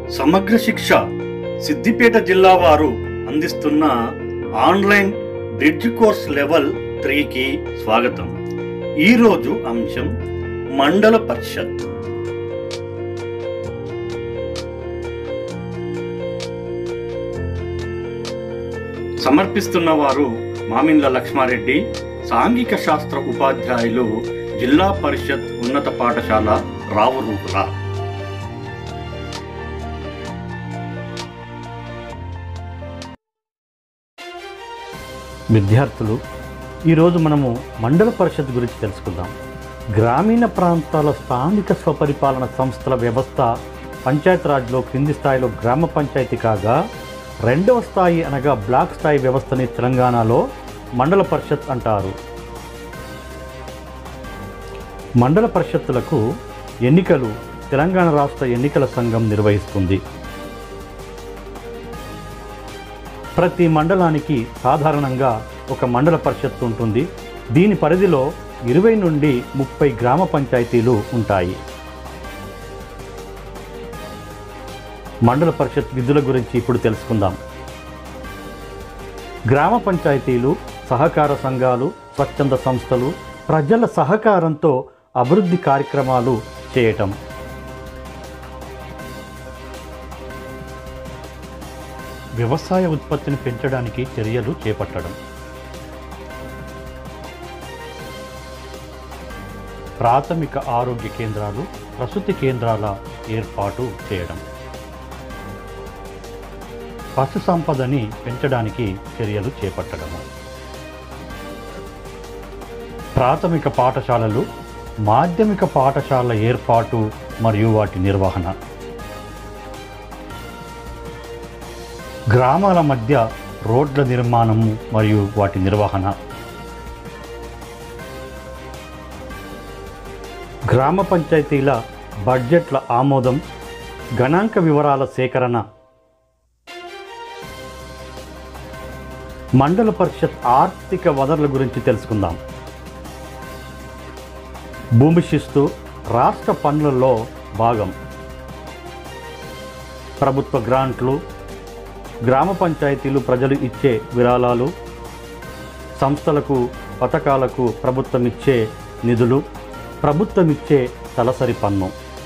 సమగ్ర శిక్ష సిద్దిపేట జిల్లా వారు అందిస్తున్న ఆన్లైన్ బ్రిడ్జ్ కోర్స్ లెవెల్ త్రీకి స్వాగతం ఈరోజు అంశం మండల పరిషత్ సమర్పిస్తున్న వారు మామిండ్ల లక్ష్మారెడ్డి సాంఘిక శాస్త్ర ఉపాధ్యాయులు జిల్లా పరిషత్ ఉన్నత పాఠశాల రావురూపుల విద్యార్థులు ఈరోజు మనము మండల పరిషత్ గురించి తెలుసుకుందాం గ్రామీణ ప్రాంతాల స్థానిక స్వపరిపాలన సంస్థల వ్యవస్థ పంచాయతీరాజ్లో క్రింది స్థాయిలో గ్రామ పంచాయతీ కాగా రెండవ స్థాయి అనగా బ్లాక్ స్థాయి వ్యవస్థని తెలంగాణలో మండల పరిషత్ అంటారు మండల పరిషత్తులకు ఎన్నికలు తెలంగాణ రాష్ట్ర ఎన్నికల సంఘం నిర్వహిస్తుంది ప్రతి మండలానికి సాధారణంగా ఒక మండల పరిషత్ ఉంటుంది దీని పరిధిలో ఇరవై నుండి ముప్పై గ్రామ పంచాయతీలు ఉంటాయి మండల పరిషత్ విధుల గురించి ఇప్పుడు తెలుసుకుందాం గ్రామ పంచాయతీలు సహకార సంఘాలు స్వచ్ఛంద సంస్థలు ప్రజల సహకారంతో అభివృద్ధి కార్యక్రమాలు చేయటం వ్యవసాయ ఉత్పత్తిని పెంచడానికి చర్యలు చేపట్టడం ప్రాథమిక ఆరోగ్య కేంద్రాలు ప్రసూతి కేంద్రాల ఏర్పాటు చేయడం పశు సంపదని పెంచడానికి చర్యలు చేపట్టడము ప్రాథమిక పాఠశాలలు మాధ్యమిక పాఠశాలల ఏర్పాటు మరియు వాటి నిర్వహణ గ్రామాల మధ్య రోడ్ల నిర్మాణము మరియు వాటి నిర్వహణ గ్రామ పంచాయతీల బడ్జెట్ల ఆమోదం గణాంక వివరాల సేకరణ మండల పరిషత్ ఆర్థిక వనరుల గురించి తెలుసుకుందాం భూమి శిస్తు రాష్ట్ర పన్నులలో భాగం ప్రభుత్వ గ్రాంట్లు గ్రామ పంచాయతీలు ప్రజలు ఇచ్చే విరాళాలు సంస్థలకు పథకాలకు ప్రభుత్వం ఇచ్చే నిధులు ప్రభుత్వం ఇచ్చే తలసరి పన్ను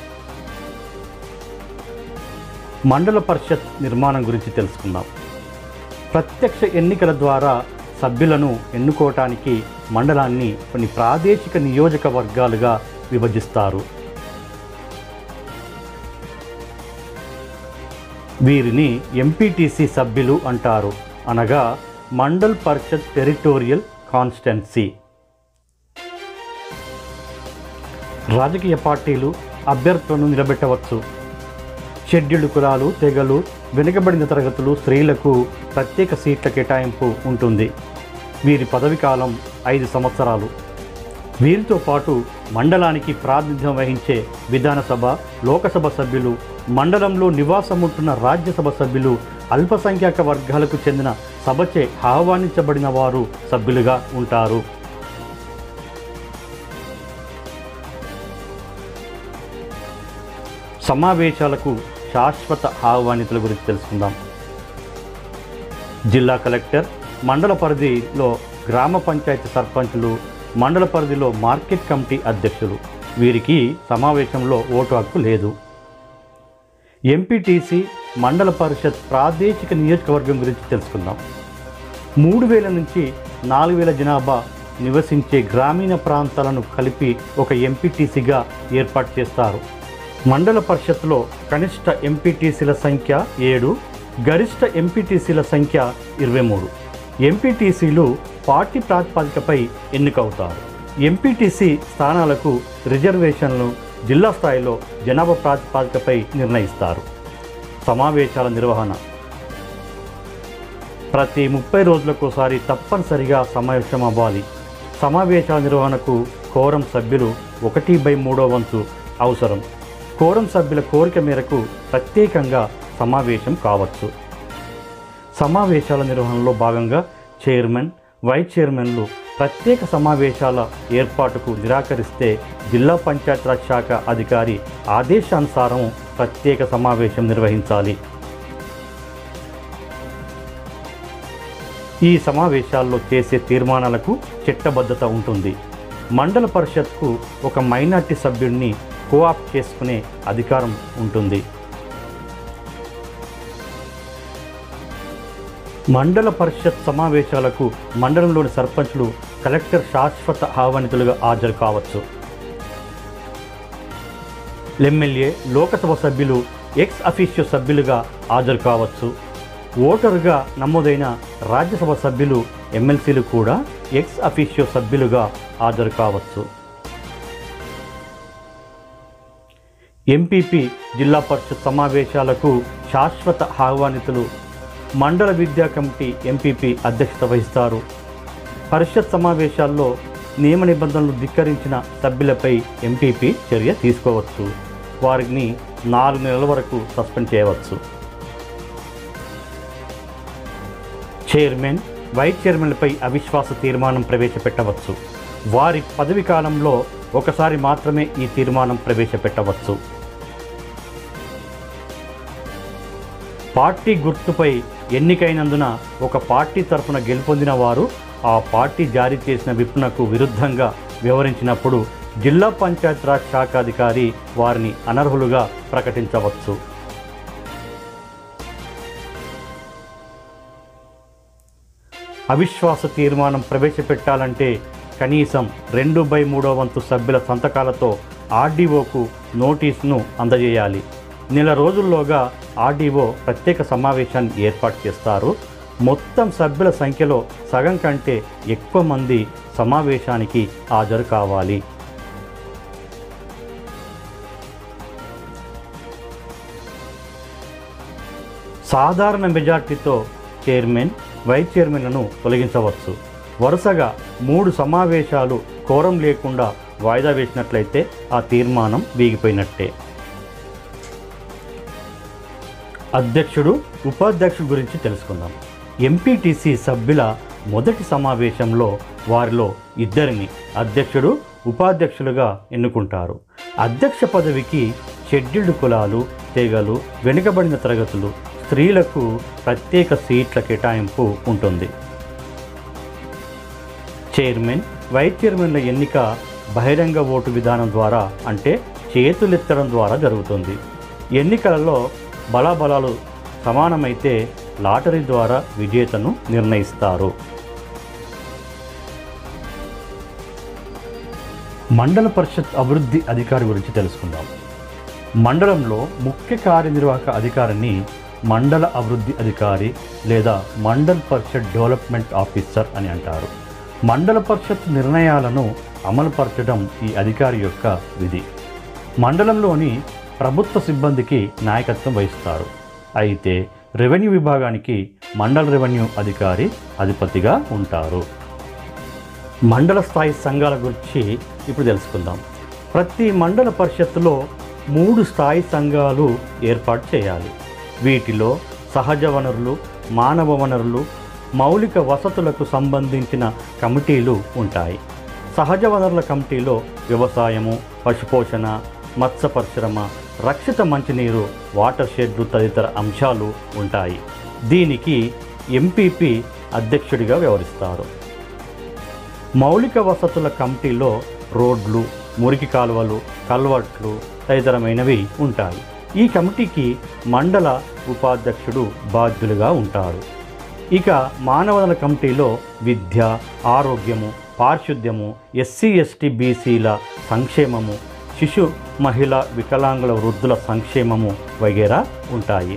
మండల పరిషత్ నిర్మాణం గురించి తెలుసుకుందాం ప్రత్యక్ష ఎన్నికల ద్వారా సభ్యులను ఎన్నుకోవటానికి మండలాన్ని కొన్ని ప్రాదేశిక నియోజకవర్గాలుగా విభజిస్తారు వీరిని ఎంపీటీసీ సభ్యులు అంటారు అనగా మండల్ పరిషత్ టెరిటోరియల్ కాన్స్టెన్సీ రాజకీయ పార్టీలు అభ్యర్థులను నిలబెట్టవచ్చు షెడ్యూల్డ్ కులాలు తెగలు వెనుకబడిన తరగతులు స్త్రీలకు ప్రత్యేక సీట్ల కేటాయింపు ఉంటుంది వీరి పదవి కాలం ఐదు సంవత్సరాలు వీరితో పాటు మండలానికి ప్రాతినిధ్యం వహించే విధానసభ లోకసభ సభ్యులు మండలంలో నివాసం ఉంటున్న రాజ్యసభ సభ్యులు అల్పసంఖ్యాక వర్గాలకు చెందిన సభచే ఆహ్వానించబడిన వారు సభ్యులుగా ఉంటారు సమావేశాలకు శాశ్వత ఆహ్వానితుల గురించి తెలుసుకుందాం జిల్లా కలెక్టర్ మండల పరిధిలో గ్రామ పంచాయతీ సర్పంచులు మండల పరిధిలో మార్కెట్ కమిటీ అధ్యక్షులు వీరికి సమావేశంలో ఓటు హక్కు లేదు ఎంపీటీసీ మండల పరిషత్ ప్రాదేశిక నియోజకవర్గం గురించి తెలుసుకుందాం మూడు వేల నుంచి నాలుగు వేల జనాభా నివసించే గ్రామీణ ప్రాంతాలను కలిపి ఒక ఎంపీటీసీగా ఏర్పాటు చేస్తారు మండల పరిషత్లో కనిష్ట ఎంపీటీసీల సంఖ్య ఏడు గరిష్ట ఎంపీటీసీల సంఖ్య ఇరవై మూడు ఎంపీటీసీలు పార్టీ ప్రాతిపదికపై ఎన్నికవుతారు ఎంపీటీసీ స్థానాలకు రిజర్వేషన్లు జిల్లా స్థాయిలో జనాభా ప్రాతిపదికపై నిర్ణయిస్తారు సమావేశాల నిర్వహణ ప్రతి ముప్పై రోజులకోసారి తప్పనిసరిగా సమావేశం అవ్వాలి సమావేశాల నిర్వహణకు కోరం సభ్యులు ఒకటి బై మూడో వంతు అవసరం కోరం సభ్యుల కోరిక మేరకు ప్రత్యేకంగా సమావేశం కావచ్చు సమావేశాల నిర్వహణలో భాగంగా చైర్మన్ వైస్ చైర్మన్లు ప్రత్యేక సమావేశాల ఏర్పాటుకు నిరాకరిస్తే జిల్లా పంచాయతీరాజ్ శాఖ అధికారి ఆదేశానుసారం ప్రత్యేక సమావేశం నిర్వహించాలి ఈ సమావేశాల్లో చేసే తీర్మానాలకు చట్టబద్ధత ఉంటుంది మండల పరిషత్కు ఒక మైనార్టీ సభ్యుడిని కోఆప్ చేసుకునే అధికారం ఉంటుంది మండల పరిషత్ సమావేశాలకు మండలంలోని సర్పంచ్లు కలెక్టర్ శాశ్వత ఆహ్వానితులుగా హాజరు కావచ్చు ఎమ్మెల్యే లోకసభ సభ్యులు ఎక్స్ అఫీషియో సభ్యులుగా హాజరు కావచ్చు ఓటరుగా నమోదైన రాజ్యసభ సభ్యులు ఎమ్మెల్సీలు కూడా ఎక్స్ అఫీషియో సభ్యులుగా హాజరు కావచ్చు ఎంపీపీ జిల్లా పరిషత్ సమావేశాలకు శాశ్వత ఆహ్వానితులు మండల విద్యా కమిటీ ఎంపీపీ అధ్యక్షత వహిస్తారు పరిషత్ సమావేశాల్లో నియమ నిబంధనలు ధిక్కరించిన సభ్యులపై ఎంపీపీ చర్య తీసుకోవచ్చు వారిని నాలుగు నెలల వరకు సస్పెండ్ చేయవచ్చు చైర్మన్ వైస్ చైర్మన్లపై అవిశ్వాస తీర్మానం ప్రవేశపెట్టవచ్చు వారి పదవి కాలంలో ఒకసారి మాత్రమే ఈ తీర్మానం ప్రవేశపెట్టవచ్చు పార్టీ గుర్తుపై ఎన్నికైనందున ఒక పార్టీ తరఫున గెలుపొందిన వారు ఆ పార్టీ జారీ చేసిన విప్నకు విరుద్ధంగా వ్యవహరించినప్పుడు జిల్లా పంచాయతీరాజ్ శాఖాధికారి వారిని అనర్హులుగా ప్రకటించవచ్చు అవిశ్వాస తీర్మానం ప్రవేశపెట్టాలంటే కనీసం రెండు బై మూడో వంతు సభ్యుల సంతకాలతో ఆర్డీఓకు నోటీసును అందజేయాలి నెల రోజుల్లోగా ఆర్డీఓ ప్రత్యేక సమావేశాన్ని ఏర్పాటు చేస్తారు మొత్తం సభ్యుల సంఖ్యలో సగం కంటే ఎక్కువ మంది సమావేశానికి హాజరు కావాలి సాధారణ మెజార్టీతో చైర్మన్ వైస్ చైర్మన్లను తొలగించవచ్చు వరుసగా మూడు సమావేశాలు కోరం లేకుండా వాయిదా వేసినట్లయితే ఆ తీర్మానం వీగిపోయినట్టే అధ్యక్షుడు ఉపాధ్యక్షుడు గురించి తెలుసుకుందాం ఎంపీటీసీ సభ్యుల మొదటి సమావేశంలో వారిలో ఇద్దరిని అధ్యక్షుడు ఉపాధ్యక్షులుగా ఎన్నుకుంటారు అధ్యక్ష పదవికి షెడ్యూల్డ్ కులాలు తెగలు వెనుకబడిన తరగతులు స్త్రీలకు ప్రత్యేక సీట్ల కేటాయింపు ఉంటుంది చైర్మన్ వైస్ చైర్మన్ల ఎన్నిక బహిరంగ ఓటు విధానం ద్వారా అంటే చేతులెత్తడం ద్వారా జరుగుతుంది ఎన్నికలలో బలాబలాలు సమానమైతే లాటరీ ద్వారా విజేతను నిర్ణయిస్తారు మండల పరిషత్ అభివృద్ధి అధికారి గురించి తెలుసుకుందాం మండలంలో ముఖ్య కార్యనిర్వాహక అధికారిని మండల అభివృద్ధి అధికారి లేదా మండల్ పరిషత్ డెవలప్మెంట్ ఆఫీసర్ అని అంటారు మండల పరిషత్ నిర్ణయాలను అమలుపరచడం ఈ అధికారి యొక్క విధి మండలంలోని ప్రభుత్వ సిబ్బందికి నాయకత్వం వహిస్తారు అయితే రెవెన్యూ విభాగానికి మండల రెవెన్యూ అధికారి అధిపతిగా ఉంటారు మండల స్థాయి సంఘాల గురించి ఇప్పుడు తెలుసుకుందాం ప్రతి మండల పరిషత్తులో మూడు స్థాయి సంఘాలు ఏర్పాటు చేయాలి వీటిలో సహజ వనరులు మానవ వనరులు మౌలిక వసతులకు సంబంధించిన కమిటీలు ఉంటాయి సహజ వనరుల కమిటీలో వ్యవసాయము పశుపోషణ మత్స్య పరిశ్రమ రక్షిత మంచినీరు వాటర్ షెడ్లు తదితర అంశాలు ఉంటాయి దీనికి ఎంపీపీ అధ్యక్షుడిగా వ్యవహరిస్తారు మౌలిక వసతుల కమిటీలో రోడ్లు మురికి కాలువలు కల్వర్ట్లు తదితరమైనవి ఉంటాయి ఈ కమిటీకి మండల ఉపాధ్యక్షుడు బాధ్యులుగా ఉంటారు ఇక మానవదల కమిటీలో విద్య ఆరోగ్యము పారిశుద్ధ్యము ఎస్సీ ఎస్టీ బీసీల సంక్షేమము శిశు మహిళ వికలాంగుల వృద్ధుల సంక్షేమము వగేరా ఉంటాయి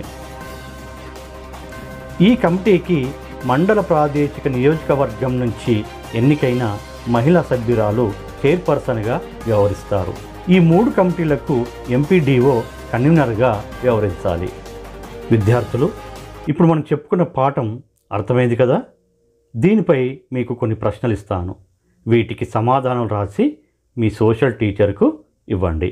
ఈ కమిటీకి మండల ప్రాదేశిక నియోజకవర్గం నుంచి ఎన్నికైన మహిళా సభ్యురాలు చైర్పర్సన్గా వ్యవహరిస్తారు ఈ మూడు కమిటీలకు ఎంపీడీఓ కన్వీనర్గా వ్యవహరించాలి విద్యార్థులు ఇప్పుడు మనం చెప్పుకున్న పాఠం అర్థమైంది కదా దీనిపై మీకు కొన్ని ప్రశ్నలు ఇస్తాను వీటికి సమాధానం రాసి మీ సోషల్ టీచర్కు ఇవ్వండి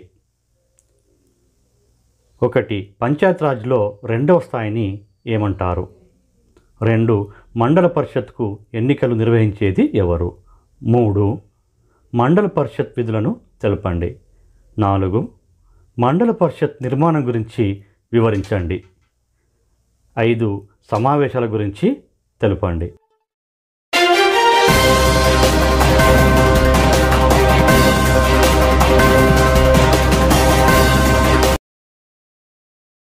ఒకటి పంచాయతీరాజ్లో రెండవ స్థాయిని ఏమంటారు రెండు మండల పరిషత్కు ఎన్నికలు నిర్వహించేది ఎవరు మూడు మండల పరిషత్ విధులను తెలపండి నాలుగు మండల పరిషత్ నిర్మాణం గురించి వివరించండి ఐదు సమావేశాల గురించి తెలుపండి